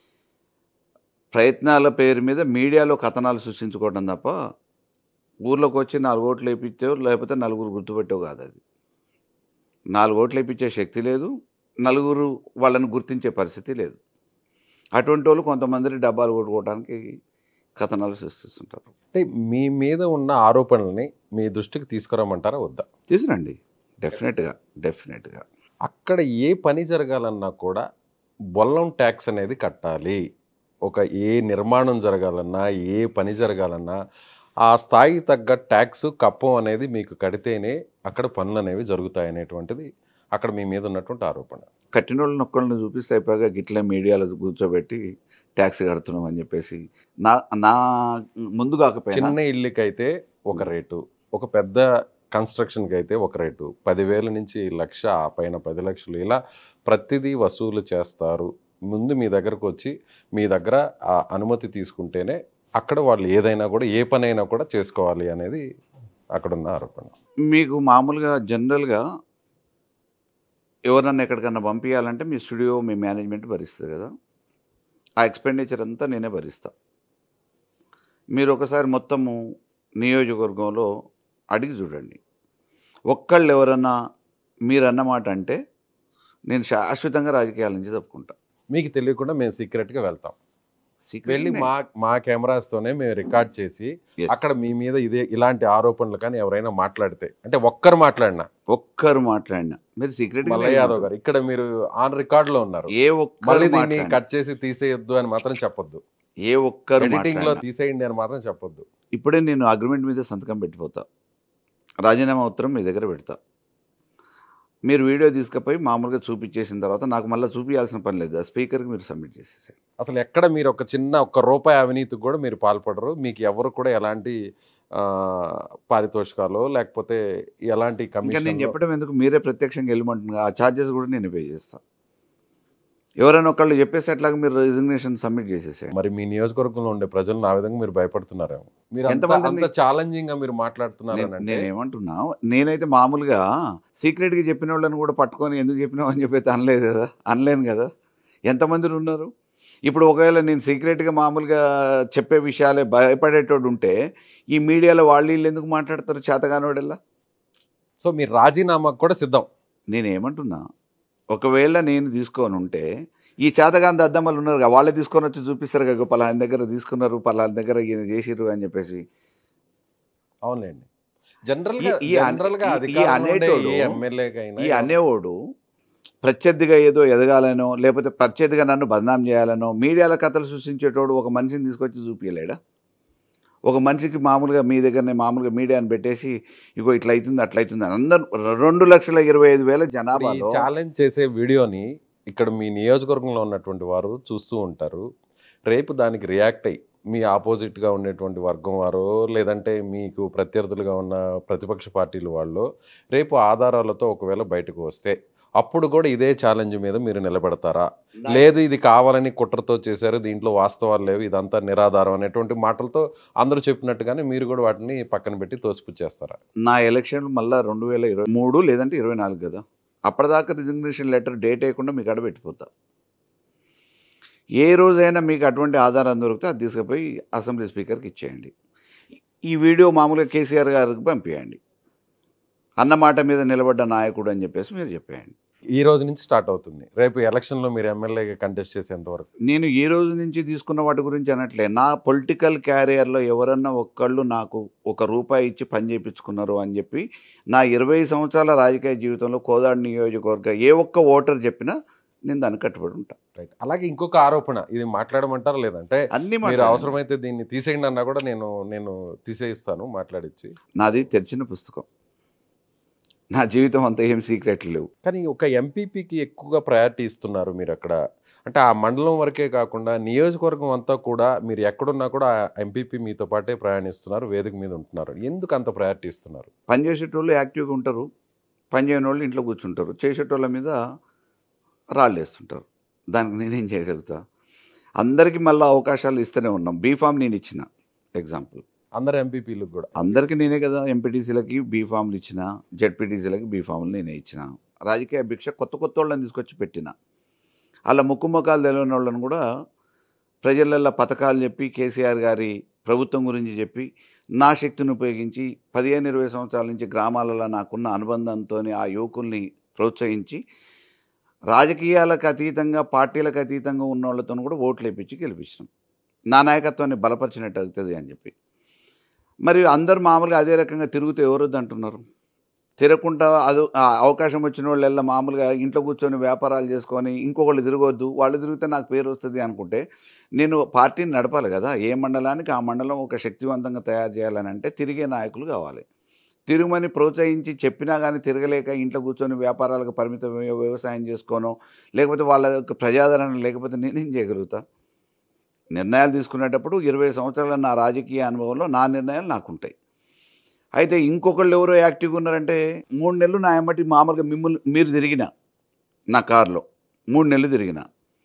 ప్రయత్నాల పేరు మీద మీడియాలో కథనాలు సృష్టించుకోవడం తప్ప ఊర్లోకి వచ్చి నాలుగు ఓట్లు వేయించావు లేకపోతే నలుగురు గుర్తుపెట్టావు కాదు అది నాలుగు ఓట్లు వేయించే శక్తి లేదు నలుగురు వాళ్ళని గుర్తించే పరిస్థితి లేదు అటువంటి వాళ్ళు కొంతమంది డబ్బాలు కొట్టుకోవడానికి కథనాలు సృష్టిస్తుంటారు అంటే మీ మీద ఉన్న ఆరోపణల్ని మీ దృష్టికి తీసుకురమ్మంటారా వద్దా తీసురండి డెఫినెట్గా డెఫినెట్గా అక్కడ ఏ పని జరగాలన్నా కూడా బొల్లం ట్యాక్స్ అనేది కట్టాలి ఒక ఏ నిర్మాణం జరగాలన్నా ఏ పని జరగాలన్నా ఆ స్థాయికి తగ్గ ట్యాక్స్ కప్పం అనేది మీకు కడితేనే అక్కడ పనులు అనేవి జరుగుతాయి అనేటువంటిది అక్కడ మీ మీద ఉన్నటువంటి ఆరోపణ కట్టిన వాళ్ళని ఒక్కళ్ళని చూపిస్తే అయిపోయాక గిట్లే మీడియాలో కూర్చోబెట్టి ట్యాక్స్ కడుతున్నాం అని చెప్పేసి నా నా ముందు కాకపోయినా చిన్న ఇల్లుకైతే ఒక రేటు ఒక పెద్ద కన్స్ట్రక్షన్కి అయితే ఒక రేటు పదివేల నుంచి లక్ష ఆ పైన పది లక్షలు ఇలా ప్రతిదీ వసూలు చేస్తారు ముందు మీ దగ్గరకు వచ్చి మీ దగ్గర ఆ అనుమతి తీసుకుంటేనే అక్కడ వాళ్ళు ఏదైనా కూడా ఏ పనైనా కూడా చేసుకోవాలి అనేది అక్కడున్న ఆరోపణ మీకు మామూలుగా జనరల్గా ఎవరన్నా ఎక్కడికన్నా పంపించాలంటే మీ స్టూడియో మీ మేనేజ్మెంట్ భరిస్తుంది కదా ఆ ఎక్స్పెండిచర్ అంతా నేనే భరిస్తా మీరు ఒకసారి మొత్తము నియోజకవర్గంలో అడిగి చూడండి ఒక్కళ్ళు ఎవరన్నా మీరు అన్నమాట అంటే నేను శాశ్వతంగా రాజకీయాల నుంచి తప్పుకుంటా మీకు తెలియకుండా మేము సీక్రెట్గా వెళ్తాం Secret వెళ్ళి నే. మా మా కెమెరాస్తోనే మేము రికార్డ్ చేసి Yes. అక్కడ మీ మీద ఇదే ఇలాంటి ఆరోపణలు కానీ ఎవరైనా మాట్లాడితే అంటే ఒక్కరు మాట్లాడినా ఒక్కరు మాట్లాడినా మీరు సీక్రెట్ మల్ల యాదవ్ గారు ఇక్కడ మీరు ఆన్ రికార్డ్ లో ఉన్నారు ఏ మళ్ళీ ఒక్కరు దీన్ని మాట్లాడినా, కట్ చేసి తీసేయొద్దు అని మాత్రం చెప్పొద్దు ఏ ఒక్కరు ఎడిటింగ్ లో మాట్లాడినా, తీసేయండి అని మాత్రం చెప్పొద్దు ఇప్పుడే నేను అగ్రిమెంట్ మీద సంతకం పెట్టిపోతా రాజీనామా ఉత్తరం మీ దగ్గర పెడతా మీరు వీడియో తీసుకుపోయి మామూలుగా చూపించేసిన తర్వాత నాకు మళ్ళీ చూపించాల్సిన పని లేదు ఆ స్పీకర్కి మీరు సబ్మిట్ చేసేసారు అసలు ఎక్కడ మీరు ఒక చిన్న ఒక రూపాయి అవినీతికి కూడా మీరు పాల్పడరు మీకు ఎవరు కూడా ఎలాంటి ఆ, పారితోషికాలు లేకపోతే ఎలాంటి ఇంకా నేను కమిషన్ చెప్పడం ఎందుకు మీరే ప్రత్యక్షంగా వెళ్ళమంటున్నా ఆ ఛార్జెస్ కూడా నేను పే చేస్తాను ఎవరైనా ఒకళ్ళు చెప్పేసేట్లాగా మీరు రిజిగ్నేషన్ సబ్మిట్ చేసేసేయండి మరి మీ నియోజకవర్గంలో ఉండే ప్రజలను ఆ విధంగా మీరు భయపడుతున్నారేమో మీరు అంత- ఎంతమందిని- అంత ఛాలెంజింగ్ గా మీరు మాట్లాడుతున్నారు నేను- అని అంటే నేనేమంటున్నా నేనైతే మామూలుగా సీక్రెట్గా చెప్పిన వాళ్ళని కూడా పట్టుకొని ఎందుకు చెప్పినావు అని చెప్పి అనలేదు కదా అనలేను కదా ఎంతమంది ఉన్నారు ఇప్పుడు ఒకవేళ నేను సీక్రెట్గా మామూలుగా చెప్పే విషయాలే భయపడేటోడు ఉంటే ఈ మీడియాలో వాళ్ళు వీళ్ళు ఎందుకు మాట్లాడతారు చేతగానోడల్లా సో మీరు రాజీనామాకు కూడా సిద్ధం నేనేమంటున్నా ఒకవేళ నేను తీసుకొని ఉంటే ఈ చేతగాని దద్దమ్మలు ఉన్నారు కదా వాళ్ళే తీసుకొని వచ్చి చూపిస్తారు కదా పలానా దగ్గర తీసుకున్నారు పలానా దగ్గర ఈయన చేసిర్రు అని చెప్పేసి అవునులేండి జనరల్ గా ఈ- ఈ అన్- జనరల్ గా ఈ- ఈ అధికారంలో ఉండే అనేటోడు- ఏ ఎమ్మెల్యేకైనా ఈ అనేవాడు ప్రత్యర్థిగా ఏదో ఎదగాలనో లేకపోతే ప్రత్యర్థిగా నన్ను బదనాం చేయాలనో మీడియాల కథలు సృష్టించేటోడు ఒక మనిషిని తీసుకొచ్చి చూపించలేడా ఒక మనిషికి మామూలుగా మీ దగ్గరనే మామూలుగా మీడియాని పెట్టేసి ఇగో ఇట్లా అవుతుంది అట్లా అవుతుంది అని అందరు రెండు లక్షల ఇరవై ఐదు వేల ఇప్పుడు ఈ జనాభాలో ఛాలెంజ్ చేసే వీడియోని ఇక్కడ మీ నియోజకవర్గంలో ఉన్నటువంటి వారు చూస్తూ ఉంటారు రేపు దానికి రియాక్ట్ అయ్యి మీ ఆపోజిట్గా ఉండేటువంటి వర్గం వారు లేదంటే మీకు ప్రత్యర్థులుగా ఉన్న ప్రతిపక్ష పార్టీలు వాళ్ళు రేపు ఆధారాలతో ఒకవేళ బయటకు వస్తే అప్పుడు కూడా ఇదే ఛాలెంజ్ మీద మీరు నిలబెడతారా లేదు ఇది కావాలని కుట్రతో చేశారు దీంట్లో వాస్తవాలు లేవు ఇదంతా నిరాధారం అనేటువంటి మాటలతో అందరూ చెప్పినట్టుగానే మీరు కూడా వాటిని పక్కన పెట్టి తోసిపుచ్చేస్తారా నా ఎలక్షన్ మళ్ళీ రెండు వేల ఇరవై మూడు లేదంటే ఇరవై నాలుగు కదా అప్పటిదాకా రిజిగ్నేషన్ లెటర్ డేట్ వేయకుండా మీకు అడ పెట్టిపోతా ఏ రోజైనా మీకు అటువంటి ఆధారం దొరికితే అది తీసుకుపోయి అసెంబ్లీ స్పీకర్కి ఇచ్చేయండి ఈ వీడియో మామూలుగా కేసీఆర్ గారికి పంపించండి అన్నమాట మీద నిలబడ్డ నాయకుడు అని చెప్పేసి మీరు చెప్పేయండి ఈ రోజు నుంచి స్టార్ట్ అవుతుంది రేపు ఎలక్షన్లో మీరు ఎమ్మెల్యేగా కంటెస్ట్ చేసేంత వరకు నేను ఈ రోజు నుంచి తీసుకున్న వాటి గురించి అనట్లే నా పొలిటికల్ క్యారియర్లో ఎవరన్నా ఒక్కళ్ళు నాకు ఒక రూపాయి ఇచ్చి పని చేయించుకున్నారు అని చెప్పి నా ఇరవై సంవత్సరాల రాజకీయ జీవితంలో కోదాడు నియోజకవర్గ ఏ ఒక్క ఓటర్ చెప్పినా నేను దానికి కట్టుబడి ఉంటా రైట్ అలాగే ఇంకొక ఆరోపణ ఇది మాట్లాడమంటారా లేదంటే అన్ని మీరు మాట్లాడండి. అవసరమైతే దీన్ని తీసేయండి అన్నా కూడా నేను నేను తీసేయిస్తాను మాట్లాడిచ్చి నాది తెరిచిన పుస్తకం నా జీవితం అంతా ఏం సీక్రెట్లు లేవు కానీ ఒక ఎంపీపీకి ఎక్కువగా ప్రయారిటీ ఇస్తున్నారు మీరు అక్కడ అంటే ఆ మండలం వరకే కాకుండా నియోజకవర్గం అంతా కూడా మీరు ఎక్కడున్నా కూడా ఎంపీపీ మీతో పాటే ప్రయాణిస్తున్నారు వేదిక మీద ఉంటున్నారు ఎందుకు అంత ప్రయారిటీ ఇస్తున్నారు పని చేసేటోళ్ళు యాక్టివ్గా ఉంటారు పని చేయని వాళ్ళు ఇంట్లో కూర్చుంటారు చేసేటోళ్ళ మీద రాళ్ళు వేస్తుంటారు దానికి నేనేం చేయగలుగుతా అందరికీ మళ్ళీ అవకాశాలు ఇస్తూనే ఉన్నాం బీఫామ్ నేను ఇచ్చిన ఎగ్జాంపుల్ అందరు ఎంపీపీలకు కూడా అందరికీ నేనే కదా ఎంపీటీసీలకి బీఫామ్లు ఇచ్చిన జెడ్పీటీసీలకి బీఫామ్లు నేనే ఇచ్చిన రాజకీయ భిక్ష కొత్త కొత్త వాళ్ళని తీసుకొచ్చి పెట్టిన అలా ముక్కు ముఖాలు తెలియని వాళ్ళని కూడా ప్రజలల్లో పథకాలు చెప్పి కేసీఆర్ గారి ప్రభుత్వం గురించి చెప్పి నా శక్తిని ఉపయోగించి పదిహేను ఇరవై సంవత్సరాల నుంచి గ్రామాలలో నాకున్న అనుబంధంతో ఆ యువకుల్ని ప్రోత్సహించి రాజకీయాలకు అతీతంగా పార్టీలకు అతీతంగా ఉన్న వాళ్ళతో కూడా ఓట్లు వేయించి గెలిపించినాం నా నాయకత్వాన్ని బలపరిచినట్టు అవుతుంది అని చెప్పి మరి అందరు మామూలుగా అదే రకంగా తిరుగుతూ ఎవరొద్దు అంటున్నారు తిరగకుండా అది ఆ అవకాశం వచ్చిన వాళ్ళెల్లా మామూలుగా ఇంట్లో కూర్చొని వ్యాపారాలు చేసుకొని ఇంకొకళ్ళు తిరగొద్దు వాళ్ళు తిరిగితే నాకు పేరు వస్తుంది అనుకుంటే నేను పార్టీని నడపాలి కదా ఏ మండలానికి ఆ మండలం ఒక శక్తివంతంగా తయారు చేయాలని అంటే తిరిగే నాయకులు కావాలి తిరుగుమని ప్రోత్సహించి చెప్పినా కానీ తిరగలేక ఇంట్లో కూర్చొని వ్యాపారాలకు పరిమితం వ్యవసాయం చేసుకోనో లేకపోతే వాళ్ళ యొక్క ప్రజాదరణ లేకపోతే నేనేం చేయగలుగుతా నిర్ణయాలు తీసుకునేటప్పుడు ఇరవై సంవత్సరాల నా రాజకీయ అనుభవంలో నా నిర్ణయాలు నాకుంటాయి అయితే ఇంకొకళ్ళు ఎవరో యాక్టివ్గా ఉన్నారంటే మూడు నెలలు నా ఎమ్మటి మామూలుగా మిమ్మల్ని మీరు తిరిగిన నా కారులో మూడు నెలలు తిరిగిన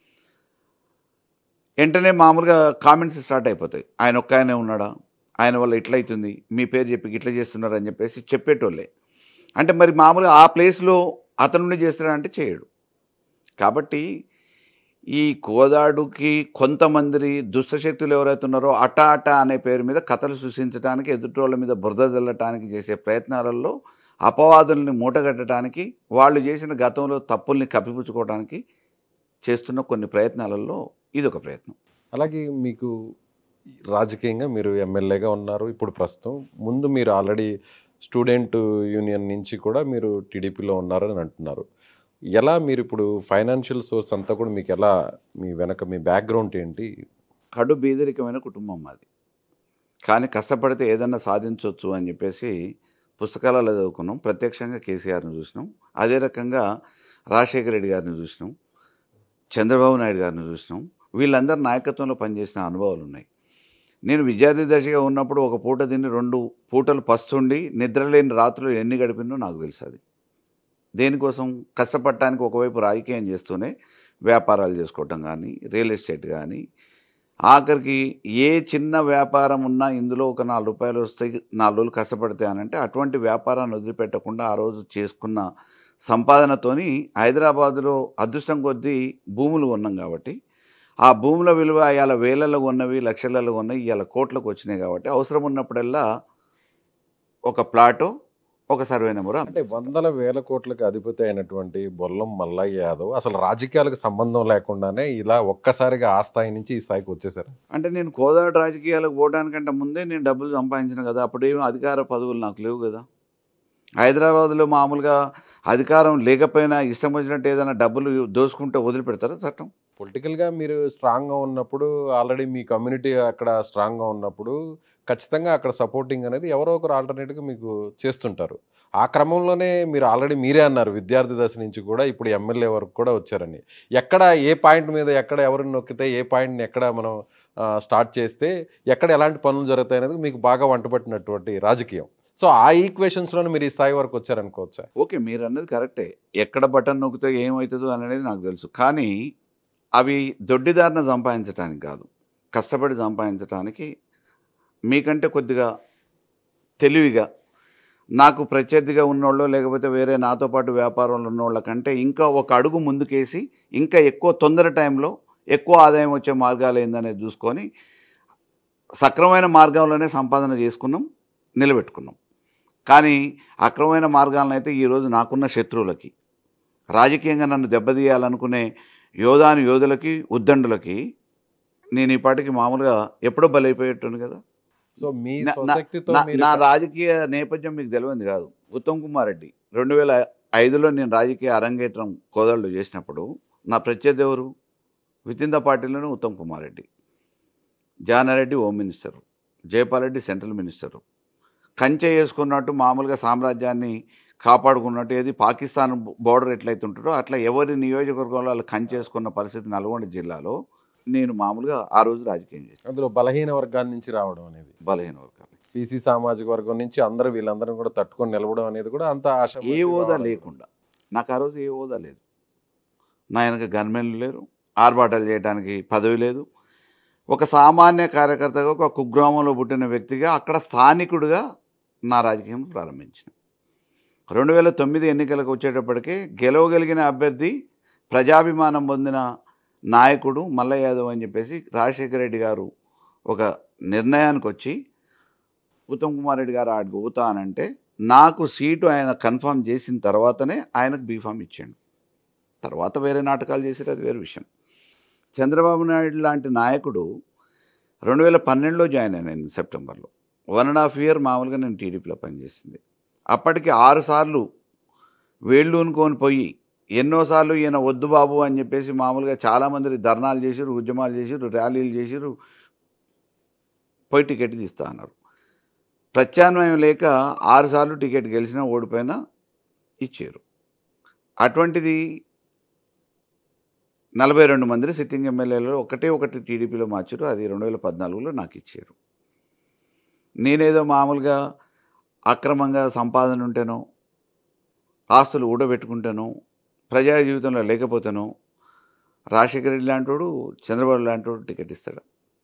వెంటనే మామూలుగా కామెంట్స్ స్టార్ట్ అయిపోతాయి ఆయన ఒక్క ఆయనే ఉన్నాడా ఆయన వల్ల ఇట్లా అవుతుంది మీ పేరు చెప్పి ఇట్లా చేస్తున్నారు అని చెప్పేసి చెప్పేటోళ్ళే అంటే మరి మామూలుగా ఆ ప్లేస్లో అతను చేస్తాడంటే చేయడు కాబట్టి ఈ కోదాడుకి కొంతమంది దుష్టశక్తులు ఎవరైతే ఉన్నారో అట అట అనే పేరు మీద కథలు సృష్టించడానికి ఎదుటోళ్ళ మీద బురద జల్లటానికి చేసే ప్రయత్నాలలో అపవాదుల్ని మూటగట్టడానికి వాళ్ళు చేసిన గతంలో తప్పుల్ని కప్పిపుచ్చుకోవడానికి చేస్తున్న కొన్ని ప్రయత్నాలలో ఇది ఒక ప్రయత్నం అలాగే మీకు రాజకీయంగా మీరు ఎమ్మెల్యేగా ఉన్నారు ఇప్పుడు ప్రస్తుతం ముందు మీరు ఆల్రెడీ స్టూడెంట్ యూనియన్ నుంచి కూడా మీరు టీడీపీలో ఉన్నారని అంటున్నారు ఎలా మీరు ఇప్పుడు ఫైనాన్షియల్ సోర్స్ అంతా కూడా మీకు ఎలా మీ వెనక మీ బ్యాక్గ్రౌండ్ ఏంటి కడు బీదరికమైన కుటుంబం మాది కానీ కష్టపడితే ఏదన్నా సాధించవచ్చు అని చెప్పేసి పుస్తకాలలో చదువుకున్నాం ప్రత్యక్షంగా కేసీఆర్ని చూసినాం అదే రకంగా రాజశేఖర రెడ్డి గారిని చూసినాం చంద్రబాబు నాయుడు గారిని చూసినాం వీళ్ళందరూ నాయకత్వంలో పనిచేసిన అనుభవాలు ఉన్నాయి నేను విద్యార్థి దశగా ఉన్నప్పుడు ఒక పూట తిని రెండు పూటలు పస్తుండి నిద్రలేని రాత్రులు ఎన్ని గడిపిందో నాకు తెలుసు అది దేనికోసం కష్టపడటానికి ఒకవైపు రాజకీయం చేస్తూనే వ్యాపారాలు చేసుకోవటం కానీ రియల్ ఎస్టేట్ కానీ ఆఖరికి ఏ చిన్న వ్యాపారం ఉన్నా ఇందులో ఒక నాలుగు రూపాయలు వస్తాయి నాలుగు రోజులు కష్టపడితే అని అంటే అటువంటి వ్యాపారాన్ని వదిలిపెట్టకుండా ఆ రోజు చేసుకున్న సంపాదనతోని హైదరాబాదులో అదృష్టం కొద్దీ భూములు ఉన్నాం కాబట్టి ఆ భూముల విలువ ఇవాళ వేలలో ఉన్నవి లక్షలలో ఉన్నవి ఇవాళ కోట్లకు వచ్చినాయి కాబట్టి అవసరం ఉన్నప్పుడల్లా ఒక ప్లాటో ఒక సర్వే నెంబరు అంటే వందల వేల కోట్లకు అధిపతి అయినటువంటి బొల్లం మల్లయ్య యాదవ్ అసలు రాజకీయాలకు సంబంధం లేకుండానే ఇలా ఒక్కసారిగా ఆ స్థాయి నుంచి ఈ స్థాయికి వచ్చేసారు అంటే నేను కోదాడు రాజకీయాలకు పోవడానికంటే ముందే నేను డబ్బులు సంపాదించిన కదా అప్పుడేమో అధికార పదవులు నాకు లేవు కదా హైదరాబాద్లో మామూలుగా అధికారం లేకపోయినా ఇష్టం వచ్చినట్టు ఏదైనా డబ్బులు దోసుకుంటే వదిలిపెడతారా చట్టం పొలిటికల్గా మీరు స్ట్రాంగ్గా ఉన్నప్పుడు ఆల్రెడీ మీ కమ్యూనిటీ అక్కడ స్ట్రాంగ్గా ఉన్నప్పుడు ఖచ్చితంగా అక్కడ సపోర్టింగ్ అనేది ఎవరో ఒకరు ఆల్టర్నేట్గా మీకు చేస్తుంటారు ఆ క్రమంలోనే మీరు ఆల్రెడీ మీరే అన్నారు విద్యార్థి దశ నుంచి కూడా ఇప్పుడు ఎమ్మెల్యే వరకు కూడా వచ్చారని ఎక్కడ ఏ పాయింట్ మీద ఎక్కడ ఎవరిని నొక్కితే ఏ పాయింట్ని ఎక్కడ మనం స్టార్ట్ చేస్తే ఎక్కడ ఎలాంటి పనులు జరుగుతాయి అనేది మీకు బాగా వంటపట్టినటువంటి రాజకీయం సో ఆ ఈక్వేషన్స్లోనే మీరు ఈ స్థాయి వరకు వచ్చారనుకోవచ్చా ఓకే మీరు అన్నది కరెక్టే ఎక్కడ బటన్ నొక్కితే ఏమవుతుందో అనేది నాకు తెలుసు కానీ అవి దొడ్డిదారిన సంపాదించడానికి కాదు కష్టపడి సంపాదించడానికి మీకంటే కొద్దిగా తెలివిగా నాకు ప్రత్యర్థిగా ఉన్నోళ్ళు లేకపోతే వేరే నాతో పాటు వ్యాపారంలో ఉన్నోళ్ళ కంటే ఇంకా ఒక అడుగు ముందుకేసి ఇంకా ఎక్కువ తొందర టైంలో ఎక్కువ ఆదాయం వచ్చే మార్గాలు ఏందనేది చూసుకొని సక్రమైన మార్గంలోనే సంపాదన చేసుకున్నాం నిలబెట్టుకున్నాం కానీ అక్రమమైన మార్గాలను అయితే ఈరోజు నాకున్న శత్రువులకి రాజకీయంగా నన్ను దెబ్బతీయాలనుకునే యోధాను యోధులకి ఉద్దండులకి నేను ఈ పాటికి మామూలుగా ఎప్పుడో బలైపోయేట్టుంది కదా సో మీ నా- స్వశక్తితో నా- మీరు నా రాజకీయ నేపథ్యం మీకు తెలియదు కాదు ఉత్తమ్ కుమార్ రెడ్డి రెండు వేల ఐదులో నేను రాజకీయ అరంగేట్రం కోదళ్ళు చేసినప్పుడు నా ప్రత్యర్థి ఎవరు విత్ ఇన్ ద పార్టీలోనే Uttam Kumar Reddy Jana Reddy home minister Jaipal Reddy central minister కంచె వేసుకున్నట్టు మామూలుగా సామ్రాజ్యాన్ని కాపాడుకున్నట్టు ఏది పాకిస్తాన్ బోర్డర్ ఎట్లయితే ఉంటుందో అట్లా ఎవరి నియోజకవర్గంలో వాళ్ళు కంచేసుకున్న పరిస్థితి నల్గొండ జిల్లాలో నేను మామూలుగా ఆ రోజు రాజకీయం చేశాను అందులో బలహీన వర్గాల నుంచి రావడం అనేది బలహీన వర్గాలు బీసీ సామాజిక వర్గం నుంచి అందరూ వీళ్ళందరూ కూడా తట్టుకొని నిలవడం అనేది కూడా అంత ఆశ ఏ హోదా లేకుండా నాకు ఆ రోజు ఏ హోదా లేదు నా వెనక గన్మెన్లు లేరు ఆర్భాటాలు చేయడానికి పదవి లేదు ఒక సామాన్య కార్యకర్తగా ఒక కుగ్రామంలో పుట్టిన వ్యక్తిగా అక్కడ స్థానికుడిగా నా రాజకీయం ప్రారంభించిన రెండు వేల తొమ్మిది ఎన్నికలకు వచ్చేటప్పటికే గెలవగలిగిన అభ్యర్థి ప్రజాభిమానం పొందిన నాయకుడు మల్ల యాదవ్ అని చెప్పేసి రాజశేఖర రెడ్డి గారు ఒక నిర్ణయానికి వచ్చి ఉత్తమ్ కుమార్ రెడ్డి గారు ఆడికి పోతా అని అంటే నాకు సీటు ఆయన కన్ఫర్మ్ చేసిన తర్వాతనే ఆయనకు బీఫామ్ ఇచ్చాడు తర్వాత వేరే నాటకాలు చేసారు అది వేరే విషయం చంద్రబాబు నాయుడు లాంటి నాయకుడు రెండు వేల పన్నెండులో జాయిన్ అయినా నేను సెప్టెంబర్లో వన్ అండ్ హాఫ్ ఇయర్ మామూలుగా నేను టీడీపీలో పనిచేసింది అప్పటికి ఆరు సార్లు వేళ్ళు అనుకొని పోయి ఎన్నోసార్లు ఈయన వద్దు బాబు అని చెప్పేసి మామూలుగా చాలామంది ధర్నాలు చేసిరు ఉద్యమాలు చేసిరు ర్యాలీలు చేసిరు పోయి టికెట్ తీస్తా అన్నారు ప్రత్యామ్నాయం లేక ఆరుసార్లు టికెట్ గెలిచినా ఓడిపోయినా ఇచ్చారు అటువంటిది నలభై రెండు మందిని సిట్టింగ్ ఎమ్మెల్యేలు ఒకటే ఒకటి టీడీపీలో మార్చారు అది రెండు వేల పద్నాలుగులో నాకు ఇచ్చారు నేనేదో మామూలుగా అక్రమంగా సంపాదన ఉంటేనో ఆస్తులు ఊడబెట్టుకుంటానో ప్రజా జీవితంలో లేకపోతేనో రాజశేఖర రెడ్డి లాంటోడు చంద్రబాబు లాంటోడు టికెట్ ఇస్తాడు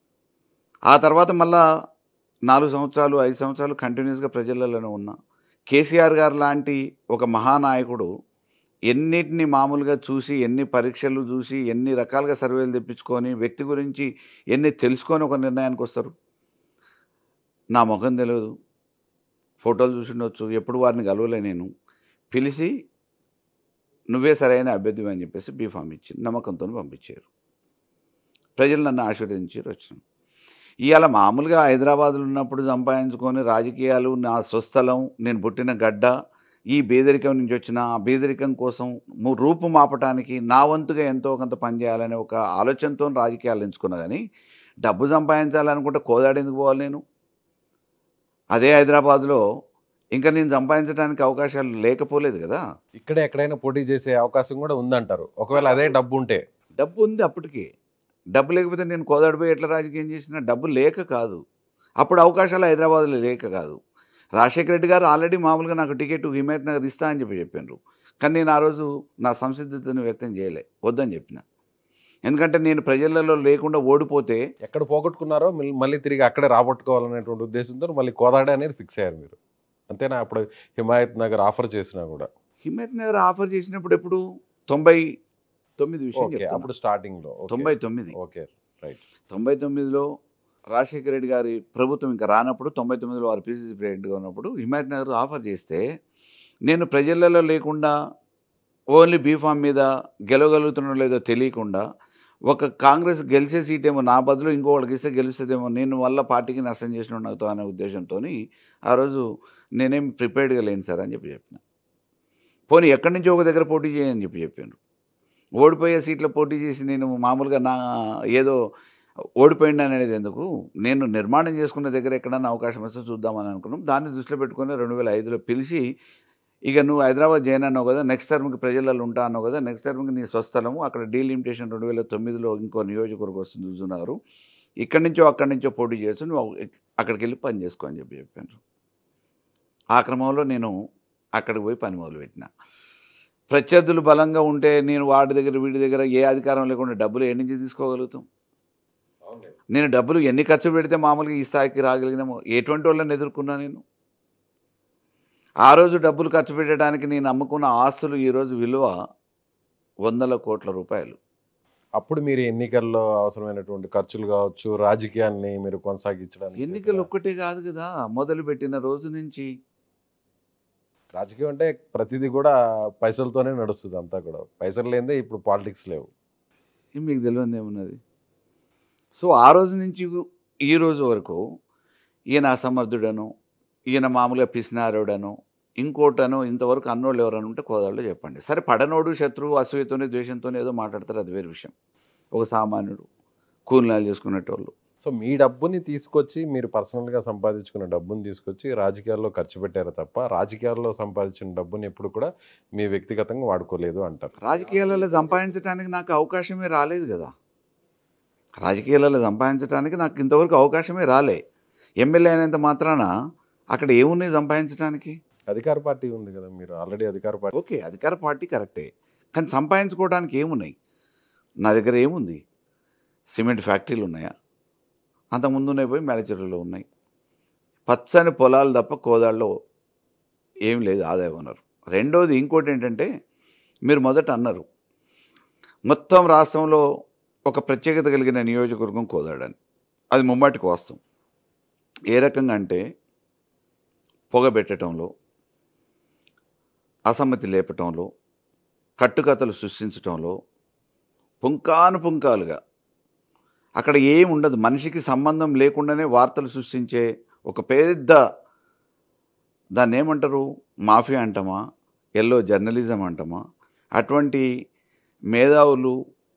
ఆ తర్వాత మళ్ళా నాలుగు సంవత్సరాలు ఐదు సంవత్సరాలు కంటిన్యూస్గా ప్రజలలోనే ఉన్నా కేసీఆర్ గారు లాంటి ఒక మహానాయకుడు ఎన్నిటిని మామూలుగా చూసి ఎన్ని పరీక్షలు చూసి ఎన్ని రకాలుగా సర్వేలు తెప్పించుకొని వ్యక్తి గురించి ఎన్ని తెలుసుకొని ఒక నిర్ణయానికి వస్తారు నా ముఖం తెలియదు ఫోటోలు చూసిండొచ్చు ఎప్పుడు వారిని కలవలే నేను పిలిచి నువ్వే సరైన అభ్యర్థి అని చెప్పేసి బీఫామ్ ఇచ్చి నమ్మకంతో పంపించారు ప్రజలు నన్ను ఆశీర్వదించారు వచ్చాను ఇవాళ మామూలుగా హైదరాబాద్లో ఉన్నప్పుడు సంపాదించుకొని రాజకీయాలు నా స్వస్థలం నేను పుట్టిన గడ్డ ఈ బేదరికం నుంచి వచ్చిన ఆ బేదరికం కోసం ము- రూపు మాపటానికి నా వంతుగా ఎంతో కొంత పనిచేయాలనే ఒక ఆలోచనతో రాజకీయాలు ఎంచుకున్నా కానీ డబ్బు సంపాదించాలనుకుంటే కోదాడు ఎందుకు పోవాలి నేను అదే హైదరాబాద్లో ఇంకా నేను సంపాదించడానికి అవకాశాలు లేకపోలేదు కదా ఇక్కడే ఎక్కడైనా పోటీ చేసే అవకాశం కూడా ఉందంటారు ఒకవేళ అదే డబ్బు ఉంటే డబ్బు ఉంది అప్పటికి డబ్బు లేకపోతే నేను కోదాడిపోయి ఎట్లా రాజకీయం చేసినా డబ్బు లేక కాదు అప్పుడు అవకాశాలు హైదరాబాద్లో లేక కాదు రాజశేఖర రెడ్డి గారు ఆల్రెడీ మామూలుగా నాకు టికెట్ హిమాయత్ నగర్ ఇస్తా అని చెప్పి చెప్పారు కానీ నేను ఆ రోజు నా సంసిద్ధతను వ్యక్తం చేయలే వద్దని చెప్పిన ఎందుకంటే నేను ప్రజలలో లేకుండా ఓడిపోతే ఎక్కడ పోగొట్టుకున్నారో మళ్ళీ- మళ్ళీ తిరిగి అక్కడే రాబట్టుకోవాలనేటువంటి ఉద్దేశంతో మళ్ళీ కోదాడే అనేది ఫిక్స్ అయ్యారు మీరు అంతేనా అప్పుడు హిమాయత్ నగర్ ఆఫర్ చేసినా కూడా హిమాయత్ నగర్ ఆఫర్ చేసినప్పుడు ఎప్పుడు తొంభై తొమ్మిది విషయం ఓకే చెప్తున్నా. అప్పుడు స్టార్టింగ్ లో ఓకే. తొంభై తొమ్మిది ఓకే తొంభై తొమ్మిదిలో రాజశేఖర రెడ్డి గారి ప్రభుత్వం ఇంకా రానప్పుడు తొంభై తొమ్మిదిలో వారు పీసీసీ ప్రెసిడెంట్గా ఉన్నప్పుడు హిమాయత్ నగర్ ఆఫర్ చేస్తే నేను ప్రజలలో లేకుండా ఓన్లీ బీఫామ్ మీద గెలవగలుగుతున్నో లేదో తెలియకుండా ఒక కాంగ్రెస్ గెలిచే సీట్ ఏమో నా బదులు ఇంకోళ్ళకి ఇస్తే గెలుస్తుందేమో నేను వల్ల పార్టీకి నష్టం చేసిన నాతో అనే ఉద్దేశంతో ఆ రోజు నేనేం ప్రిపేర్డ్గా లేను సార్ అని చెప్పి చెప్పిన పోనీ ఎక్కడి నుంచో ఒక దగ్గర పోటీ చేయని చెప్పి చెప్పాను ఓడిపోయే సీట్లో పోటీ చేసి నేను మామూలుగా నా ఏదో ఓడిపోయింది అనేది ఎందుకు నేను నిర్మాణం చేసుకున్న దగ్గర ఎక్కడన్నా అవకాశం వస్తే చూద్దామని అనుకున్నాం దాన్ని దృష్టిలో పెట్టుకుని రెండు వేల ఐదులో పిలిచి ఇక నువ్వు హైదరాబాద్ జాయిన్ అన్నావు కదా నెక్స్ట్ టర్మ్కి ప్రజలలో ఉంటా అన్నావు కదా నెక్స్ట్ టర్మ్కి నీ స్వస్థలము అక్కడ డీలిమిటేషన్ రెండు వేల తొమ్మిదిలో ఇంకో నియోజకవర్గం వస్తుంది చూస్తున్నారు ఇక్కడి నుంచో అక్కడి నుంచో పోటీ చేస్తూ నువ్వు అక్కడికి వెళ్ళి పని చేసుకో అని చెప్పి చెప్పాను ఆ క్రమంలో నేను అక్కడికి పోయి పని మొదలుపెట్టిన ప్రత్యర్థులు బలంగా ఉంటే నేను వాడి దగ్గర వీడి దగ్గర ఏ అధికారం లేకుండా డబ్బులు ఎన్ని నుంచి తీసుకోగలుగుతాం నేను డబ్బులు ఎన్ని ఖర్చు పెడితే మామూలుగా ఈ స్థాయికి రాగలిగినామో ఎటువంటి వాళ్ళని ఎదుర్కొన్నా నేను ఆ రోజు డబ్బులు ఖర్చు పెట్టడానికి నేను అమ్ముకున్న ఆస్తులు ఈరోజు విలువ వందల కోట్ల రూపాయలు అప్పుడు మీరు ఎన్నికల్లో అవసరమైనటువంటి ఖర్చులు కావచ్చు రాజకీయాన్ని మీరు కొనసాగించడానికి ఎన్నికలు చేసిన- ఒక్కటే కాదు కదా మొదలు పెట్టిన రోజు నుంచి రాజకీయం అంటే ప్రతిదీ కూడా పైసలతోనే నడుస్తుంది అంతా కూడా పైసలు లేదే ఇప్పుడు పాలిటిక్స్ లేవు ఏం మీకు తెలియదు ఏమున్నది సో ఆ రోజు నుంచి ఈ రోజు వరకు ఈయన అసమర్థుడను ఈయన మామూలుగా పిసినారుడను ఇంకోటను ఇంతవరకు అన్నోళ్ళు ఎవరైనా ఉంటే కోదాళ్ళు చెప్పండి సరే పడనోడు శత్రువు అసూయతోనే ద్వేషంతోనే ఏదో మాట్లాడతారు అది వేరే విషయం ఒక సామాన్యుడు కూలినాలు చేసుకునేటోళ్ళు సో మీ డబ్బుని తీసుకొచ్చి మీరు పర్సనల్గా సంపాదించుకున్న డబ్బుని తీసుకొచ్చి రాజకీయాల్లో ఖర్చు పెట్టారు తప్ప రాజకీయాల్లో సంపాదించిన డబ్బుని ఎప్పుడు కూడా మీ వ్యక్తిగతంగా వాడుకోలేదు అంటారు రాజకీయాలలో సంపాదించడానికి నాకు అవకాశమే రాలేదు కదా రాజకీయాలలో సంపాదించడానికి నాకు ఇంతవరకు అవకాశమే రాలే ఎమ్మెల్యే అయినంత మాత్రాన అక్కడ ఏమున్నాయి సంపాదించడానికి అధికార పార్టీ ఉంది కదా మీరు ఆల్రెడీ అధికార పార్టీ ఓకే అధికార పార్టీ కరెక్టే కానీ సంపాదించుకోవడానికి ఏమున్నాయి నా దగ్గర ఏముంది సిమెంట్ ఫ్యాక్టరీలు ఉన్నాయా అంతకుముందు ఉన్నాయి పోయి మేనేజర్లో ఉన్నాయి పచ్చని పొలాలు తప్ప కోదాళ్ళలో ఏం లేదు ఆదాయం అన్నారు రెండోది ఇంకోటి ఏంటంటే మీరు మొదట అన్నారు మొత్తం రాష్ట్రంలో ఒక ప్రత్యేకత కలిగిన నియోజకవర్గం కోదాడని అది ముమ్మాటికి వాస్తవం ఏ రకంగా అంటే పొగ పెట్టడంలో అసమ్మతి లేపటంలో కట్టుకథలు సృష్టించటంలో పుంకాను పుంకాలుగా అక్కడ ఏం ఉండదు మనిషికి సంబంధం లేకుండానే వార్తలు సృష్టించే ఒక పెద్ద దాన్ని ఏమంటారు మాఫియా అంటామా ఎల్లో జర్నలిజం అంటామా అటువంటి మేధావులు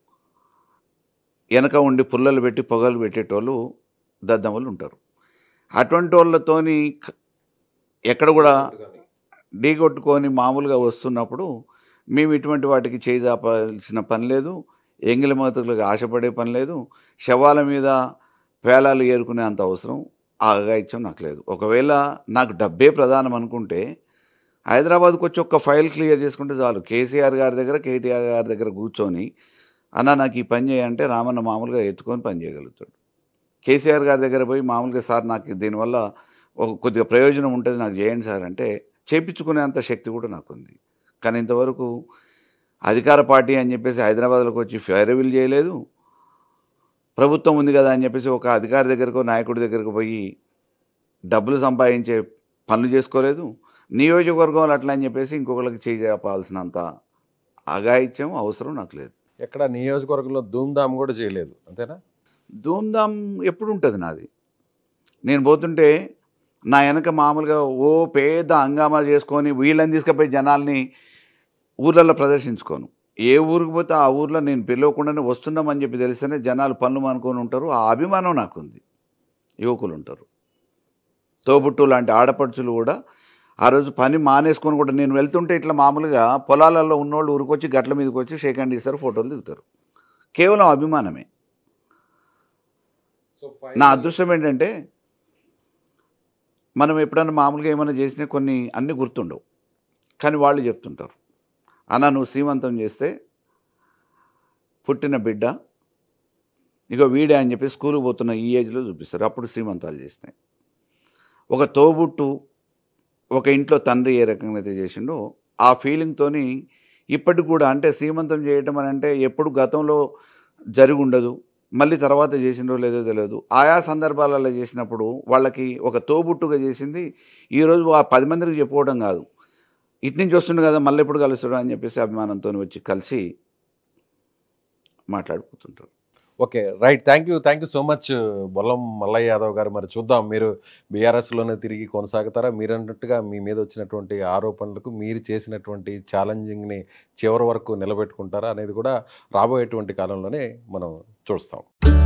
వెనక ఉండి పుల్లలు పెట్టి పొగలు పెట్టేటోళ్ళు దద్దమ్మలు ఉంటారు అటువంటి వాళ్ళతోని క- ఎక్కడ కూడా ఢీకొట్టుకొని మామూలుగా వస్తున్నప్పుడు మేము ఇటువంటి వాటికి చేజాపాల్సిన పని లేదు ఎంగిలి మతులకు ఆశపడే పని లేదు శవాల మీద పేలాలు ఏరుకునే అంత అవసరం ఆ అగాయిత్యం నాకు లేదు ఒకవేళ నాకు డబ్బే ప్రధానం అనుకుంటే హైదరాబాద్కి వచ్చి ఒక్క ఫైల్ క్లియర్ చేసుకుంటే చాలు కేసీఆర్ గారి దగ్గర కేటీఆర్ గారి దగ్గర కూర్చొని అన్న నాకు ఈ పని చేయంటే రామన్న మామూలుగా ఎత్తుకొని పని చేయగలుగుతాడు కేసీఆర్ గారి దగ్గర పోయి మామూలుగా సార్ నాకు దీనివల్ల ఒక కొద్దిగా ప్రయోజనం ఉంటుంది నాకు చేయండి సార్ అంటే చేపించుకునేంత శక్తి కూడా నాకు ఉంది కానీ ఇంతవరకు అధికార పార్టీ అని చెప్పేసి హైదరాబాద్లోకి వచ్చి ఫైరవిల్ చేయలేదు ప్రభుత్వం ఉంది కదా అని చెప్పేసి ఒక అధికారి దగ్గరకు నాయకుడి దగ్గరకు పోయి డబ్బులు సంపాదించే పనులు చేసుకోలేదు నియోజకవర్గంలో అట్లా అని చెప్పేసి ఇంకొకరికి చేయపాల్సినంత అఘాయిత్యం అవసరం నాకు లేదు ఎక్కడ నియోజకవర్గంలో ధూమ్ధామ్ కూడా చేయలేదు అంతేనా ధూమ్ధామ్ ఎప్పుడు ఉంటుంది నాది నేను పోతుంటే నా వెనక మామూలుగా ఓ పేద హంగామా చేసుకొని వీళ్ళని తీసుకుపోయి జనాల్ని ఊర్లలో ప్రదర్శించుకోను ఏ ఊరికి పోతే ఆ ఊర్లో నేను పిలవకుండానే వస్తున్నామని చెప్పి తెలిస్తేనే జనాలు పనులు మానుకొని ఉంటారు ఆ అభిమానం నాకుంది యువకులు ఉంటారు తోబుట్టు లాంటి ఆడపడుచులు కూడా ఆ రోజు పని మానేసుకొని కూడా నేను వెళ్తుంటే ఇట్లా మామూలుగా పొలాలలో ఉన్నోళ్ళు ఊరికొచ్చి గట్ల మీదకి వచ్చి షేక్ హ్యాండ్ ఇస్తారు ఫోటోలు దిగుతారు కేవలం అభిమానమే నా అదృష్టం ఏంటంటే మనం ఎప్పుడైనా మామూలుగా ఏమైనా చేసినా కొన్ని అన్నీ గుర్తుండవు కానీ వాళ్ళు చెప్తుంటారు అన్న నువ్వు శ్రీమంతం చేస్తే పుట్టిన బిడ్డ ఇగో వీడే అని చెప్పి స్కూల్కి పోతున్న ఈ ఏజ్లో చూపిస్తారు అప్పుడు శ్రీమంతాలు చేసినాయి ఒక తోబుట్టు ఒక ఇంట్లో తండ్రి ఏ రకంగా అయితే చేసిండో ఆ ఫీలింగ్తోని ఇప్పటికి కూడా అంటే శ్రీమంతం చేయటం అని అంటే ఎప్పుడు గతంలో జరిగి ఉండదు మళ్ళీ తర్వాత చేసిండో లేదో తెలియదు ఆయా సందర్భాలలో చేసినప్పుడు వాళ్ళకి ఒక తోబుట్టుగా చేసింది ఈరోజు ఆ పది మందికి చెప్పుకోవడం కాదు ఇటు నుంచి వస్తుండు కదా మళ్ళీ ఎప్పుడు కలుస్తాడు అని చెప్పేసి అభిమానంతో వచ్చి కలిసి మాట్లాడుకుంటుంటారు okay right thank you thank you so much Bollam Mallaiah Yadav గారు మరి చూద్దాం మీరు బీఆర్ఎస్లోనే తిరిగి కొనసాగుతారా మీరు అన్నట్టుగా మీ మీద వచ్చినటువంటి ఆరోపణలకు మీరు చేసినటువంటి ఛాలెంజింగ్ని చివరి వరకు నిలబెట్టుకుంటారా అనేది కూడా రాబోయేటువంటి కాలంలోనే మనం చూస్తాం